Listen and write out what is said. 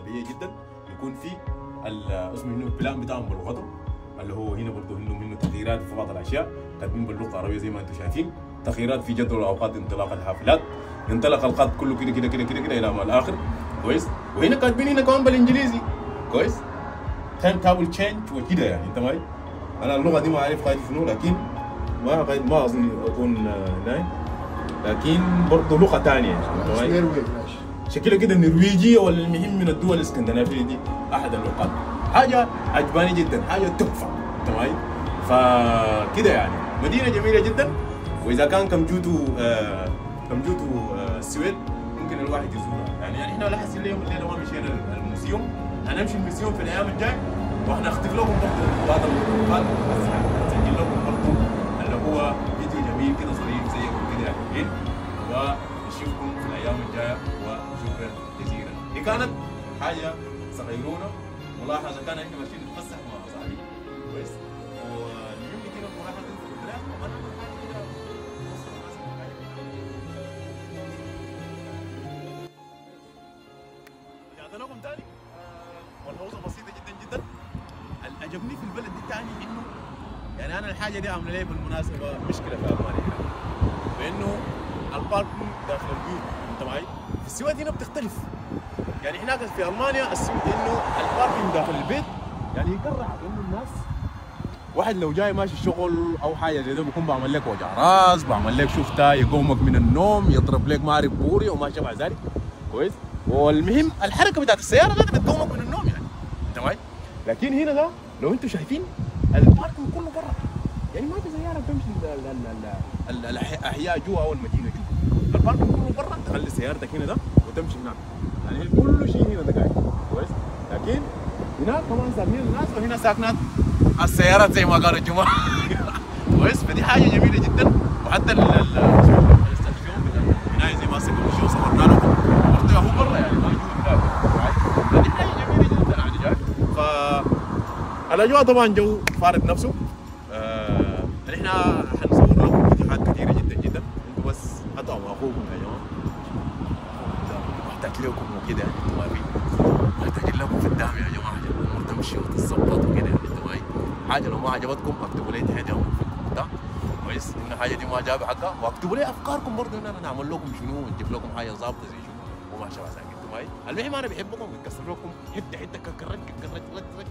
طبيعيه جدا يكون في ال- اسمه انه البلان بتاعهم بلغتهم اللي هو هنا برضه انه منه تغييرات في بعض الاشياء كاتبين باللغه العربيه زي ما انتم شايفين تغييرات في جدول اوقات انطلاق الحافلات ينطلق الخط كله كده كده كده كده كده الى ما الاخر كويس وهنا كاتبين هنا كمان بالانجليزي كويس تايم تابل تشينج وكده يعني انت معي انا اللغه دي ما اعرف قاعد شنو لكن ما قاعد ما اظن اكون آه، ناي لكن برضه لغه ثانيه انت معي نرويج ماشي شكلها كده نرويجية ولا المهم من الدول الاسكندنافية دي أحد اللغات حاجة عجباني جدا حاجة تحفة تمام فكده يعني مدينة جميلة جدا وإذا كان كمجوتو آه كمجوتو آه السويد ممكن الواحد يزورها يعني, يعني احنا لحد اليوم الليلة ما مشينا الموسيوم هنمشي الموسيوم في الأيام الجاية وهنختف لكم برضه بعض اللقطات بس هنسجل لكم برضه اللي هو فيديو جميل كده صغير زيكم كده يعني ونشوفكم في الايام الجايه وشكرا جزيلا دي كانت حاجه صغيرونه ملاحظه كان احنا ماشيين نتفسح مع صاحبي كويس والمهم كده ملاحظه في البلاد وانا أعمل حاجه كده أوصل الناس بالحاجة. رجعت لكم تاني آه، والموضوع بسيطه جدا جدا اللي عجبني في البلد دي تاني انه يعني انا الحاجه دي عامله لي بالمناسبه مشكله في المانيا بانه الباركينج داخل البيوت انت معي؟ في السويد هنا بتختلف يعني هناك في المانيا السويد انه الباركينج داخل البيت يعني يقرع انه الناس واحد لو جاي ماشي شغل او حاجه زي ده بيكون بعمل لك وجع راس بعمل لك شفتها يقومك من النوم يضرب لك ماري بوري وما شابه ذلك كويس والمهم الحركه بتاعت السياره ده بتقومك من النوم يعني انت معي لكن هنا ده لو انتم شايفين الباركينج كله برا يعني ما في سياره بتمشي ال- ال- ال- ال- ال- الاحياء جوا او المدينه جوا الباركينج كله برا تخلي سيارتك هنا ده وتمشي هناك يعني كل شيء هنا ده قاعد كويس لكن هناك كمان ساكنين الناس وهنا ساكنات السيارات زي ما قالوا الجماعه كويس فدي حاجه جميله جدا وحتى ال ال- الاستكشاف بتاع البنايه زي ما سكوا شو صورنا لكم برضه هو برا يعني موجود هناك فدي حاجه جميله جدا يعني جاي ف الاجواء طبعا جو فارض نفسه آه احنا حنصور لكم فيديوهات كثيره جدا جدا انتوا بس هاتوا مع اخوكم يا جماعه محتاج لكم وكده يعني انتوا ما في محتاجين لكم في الدعم يا جماعه عشان الامور تمشي وتتظبط وكده يعني انتوا ما حاجه لو ما عجبتكم اكتبوا لي تحت يا في الكومنتات كويس ان الحاجه دي ما جاب حقها واكتبوا لي افكاركم برضه ان انا نعمل لكم شنو ونجيب لكم حاجه ظابطه زي شنو وما شابه ذلك انتوا معي المهم انا بحبكم بكسر لكم حته حته كرك كرك